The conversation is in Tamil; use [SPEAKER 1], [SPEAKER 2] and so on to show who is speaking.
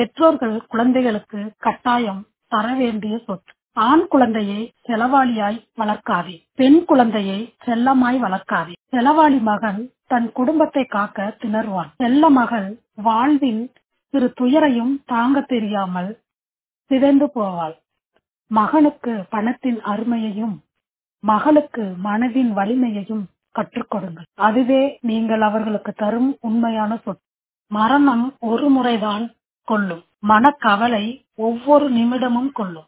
[SPEAKER 1] பெற்றோர்கள் குழந்தைகளுக்கு கட்டாயம் தர வேண்டிய சொத்து ஆண் குழந்தையை செலவாளியாய் வளர்க்காதே பெண் குழந்தையை செல்லமாய் வளர்க்காதே செலவாளி மகன் தன் குடும்பத்தை காக்க திணறுவான் செல்ல மகள் வாழ்வில் சிறு துயரையும் தாங்க தெரியாமல் சிதைந்து போவாள் மகனுக்கு பணத்தின் அருமையையும் மகளுக்கு மனதின் வலிமையையும் கற்றுக் கொடுங்கள் அதுவே நீங்கள் அவர்களுக்கு தரும் உண்மையான சொத்து மரணம் ஒரு முறைதான் கொள்ளும் மனக்கவலை ஒவ்வொரு நிமிடமும் கொள்ளும்